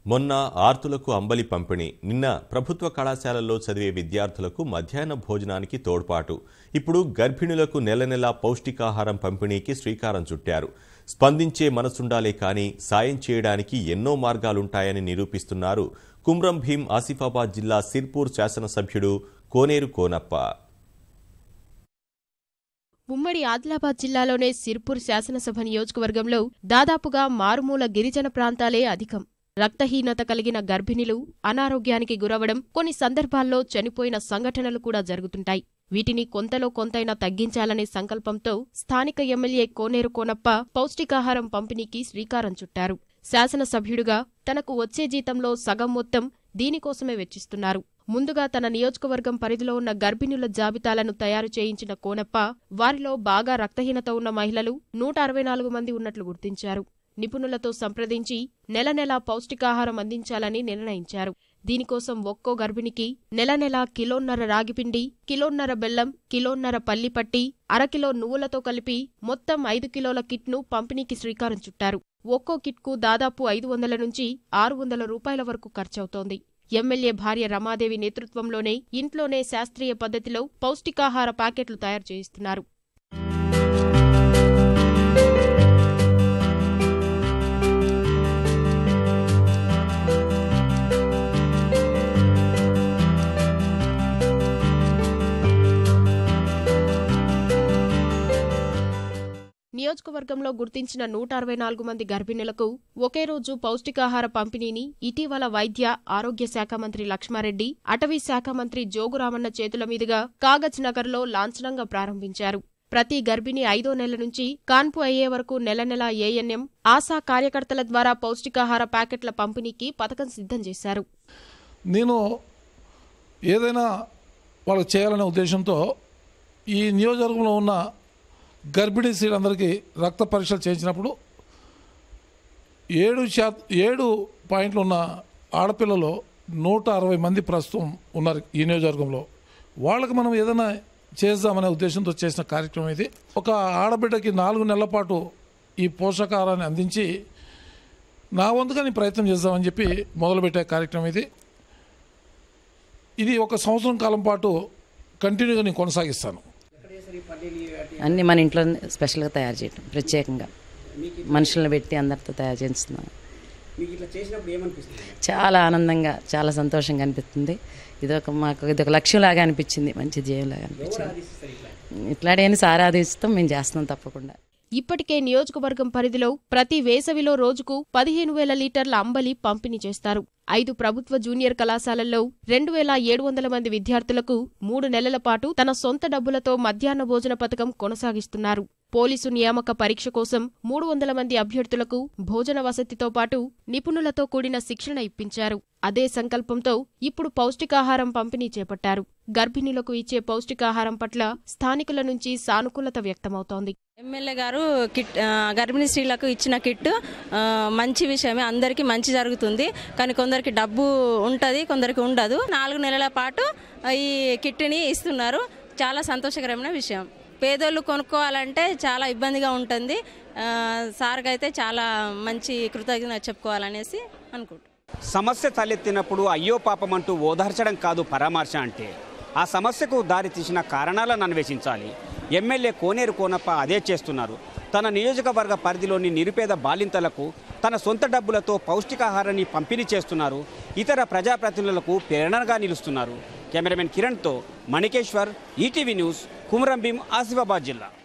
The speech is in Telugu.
మొన్న ఆర్తులకు అంబలి పంపిణీ నిన్న ప్రభుత్వ కళాశాలల్లో చదివే విద్యార్థులకు మధ్యాహ్న భోజనానికి తోడ్పాటు ఇప్పుడు గర్భిణులకు నెల నెలా పౌష్టికాహారం పంపిణీకి శ్రీకారం చుట్టారు స్పందించే మనసుండాలే కానీ సాయం చేయడానికి ఎన్నో మార్గాలుంటాయని నిరూపిస్తున్నారు కుమ్రం భీం ఆసిఫాబాద్ జిల్లా సిర్పూర్ శాసనసభ్యుడు కోనేరు కోనప్ప ఉమ్మడి ఆదిలాబాద్ జిల్లాలోనే సిర్పూర్ శాసనసభ నియోజకవర్గంలో దాదాపుగా మారుమూల గిరిజన ప్రాంతాలే అధికం రక్తహీనత కలిగిన గర్భిణులు అనారోగ్యానికి గురవడం కొన్ని సందర్భాల్లో చనిపోయిన సంఘటనలు కూడా జరుగుతుంటాయి వీటిని కొంతలో కొంతైనా తగ్గించాలనే సంకల్పంతో స్థానిక ఎమ్మెల్యే కోనేరు కోనప్ప పౌష్టికాహారం పంపిణీకి శ్రీకారం చుట్టారు శాసనసభ్యుడిగా తనకు వచ్చే జీతంలో సగం మొత్తం దీనికోసమే వెచ్చిస్తున్నారు ముందుగా తన నియోజకవర్గం పరిధిలో ఉన్న గర్భిణుల జాబితాలను తయారు చేయించిన కోనప్ప వారిలో బాగా రక్తహీనత ఉన్న మహిళలు నూట అరవై నాలుగు మంది ఉన్నట్లు గుర్తించారు నిపుణులతో సంప్రదించి నెల నెలా పౌష్టికాహారం అందించాలని నిర్ణయించారు దీనికోసం ఒక్కో గర్భిణికి నెల నెలా కిలోన్నర రాగిపిండి కిలోన్నర బెల్లం కిలోన్నర పల్లిపట్టి అరకిలో నువ్వులతో కలిపి మొత్తం ఐదు కిలోల కిట్ను పంపిణీకి శ్రీకారం చుట్టారు ఒక్కో కిట్కు దాదాపు ఐదు వందల నుంచి ఆరు వందల రూపాయల వరకు ఖర్చవుతోంది ఎమ్మెల్యే భార్య రమాదేవి నేతృత్వంలోనే ఇంట్లోనే శాస్త్రీయ పద్ధతిలో పౌష్టికాహార ప్యాకెట్లు తయారు చేయిస్తున్నారు నియోజకవర్గంలో గుర్తించిన నూట అరవై నాలుగు మంది గర్భిణులకు ఒకే రోజు పౌష్టికాహార పంపిణీని ఇటీవల వైద్య ఆరోగ్య శాఖ మంత్రి లక్ష్మారెడ్డి అటవీ శాఖ మంత్రి జోగురామన్న చేతుల మీదుగా కాగజ్ నగర్లో లాంఛనంగా ప్రారంభించారు ప్రతి గర్భిణి ఐదో నెల నుంచి కాన్పు అయ్యే వరకు నెల నెల ఏఎన్ఎం ఆశా కార్యకర్తల ద్వారా పౌష్టికాహార ప్యాకెట్ల పంపిణీకి పథకం సిద్ధం చేశారు నేను ఏదైనా వాళ్ళకి చేయాలనే ఉద్దేశంతో ఈ నియోజకవర్గంలో ఉన్న గర్భిణీ స్త్రీలందరికీ రక్త పరీక్షలు చేయించినప్పుడు ఏడు శాత ఏడు పాయింట్లు ఉన్న ఆడపిల్లలు నూట అరవై మంది ప్రస్తుతం ఉన్నారు ఈ నియోజకవర్గంలో వాళ్ళకి మనం ఏదైనా చేద్దామనే ఉద్దేశంతో చేసిన కార్యక్రమం ఇది ఒక ఆడబిడ్డకి నాలుగు నెలల పాటు ఈ పోషకాహారాన్ని అందించి నా వంతుగా నేను ప్రయత్నం చేద్దామని చెప్పి మొదలుపెట్టే కార్యక్రమం ఇది ఇది ఒక సంవత్సరం కాలం పాటు కంటిన్యూగా నేను కొనసాగిస్తాను అన్నీ మన ఇంట్లో స్పెషల్గా తయారు చేయటం ప్రత్యేకంగా మనుషులను పెట్టి అందరితో తయారు చేస్తున్నాం మీకు ఇట్లా చేసినప్పుడు ఏమనిపిస్తుంది చాలా ఆనందంగా చాలా సంతోషంగా అనిపిస్తుంది ఇది ఒక మాకు ఇది ఒక లక్ష్యంలాగా అనిపించింది మంచి ధ్యేయంలాగా అనిపించింది ఆదిస్తారు ఇట్లా ఇట్లాంటి సారాధిస్తాం మేము చేస్తున్నాం తప్పకుండా ఇప్పటికే నియోజకవర్గం పరిధిలో ప్రతి వేసవిలో రోజుకు పదిహేను వేల లీటర్ల అంబలి పంపిణీ చేస్తారు ఐదు ప్రభుత్వ జూనియర్ కళాశాలల్లో రెండు వేల ఏడు వందల మంది విద్యార్థులకు మూడు నెలల పాటు తన సొంత డబ్బులతో మధ్యాహ్న భోజన పథకం కొనసాగిస్తున్నారు పోలీసు నియామక పరీక్ష కోసం మూడు వందల మంది అభ్యర్థులకు భోజన వసతితో పాటు నిపుణులతో కూడిన శిక్షణ ఇప్పించారు అదే సంకల్పంతో ఇప్పుడు పౌష్టికాహారం పంపిణీ చేపట్టారు గర్భిణులకు ఇచ్చే పౌష్టికాహారం పట్ల స్థానికుల నుంచి సానుకూలత వ్యక్తమవుతోంది ఎమ్మెల్యే గారు కిట్ ఆ, గర్భిణీ స్త్రీలకు ఇచ్చిన కిట్ ఆ, మంచి విషయమే అందరికీ మంచి జరుగుతుంది కానీ కొందరికి డబ్బు ఉంటుంది కొందరికి ఉండదు నాలుగు నెలల పాటు ఈ కిట్ని ఇస్తున్నారు చాలా సంతోషకరమైన విషయం పేదోళ్ళు కొనుక్కోవాలంటే చాలా ఇబ్బందిగా ఉంటుంది ఆ, సార్కి అయితే చాలా మంచి కృతజ్ఞత చెప్పుకోవాలనేసి అనుకుంటున్నాను సమస్య తలెత్తినప్పుడు అయ్యో పాపమంటూ ఓదార్చడం కాదు పరామర్శ అంటే ఆ సమస్యకు దారి తీసిన కారణాలను అన్వేషించాలి ఎమ్మెల్యే కోనేరు కోనప్ప అదే చేస్తున్నారు తన నియోజకవర్గ పరిధిలోని నిరుపేద బాలింతలకు తన సొంత డబ్బులతో పౌష్టికాహారాన్ని పంపిణీ చేస్తున్నారు ఇతర ప్రజాప్రతినిధులకు ప్రేరణగా నిలుస్తున్నారు కెమెరామెన్ కిరణ్తో మణికేశ్వర్ ఈటీవీ న్యూస్ కుమరంభీం ఆసిఫాబాద్ జిల్లా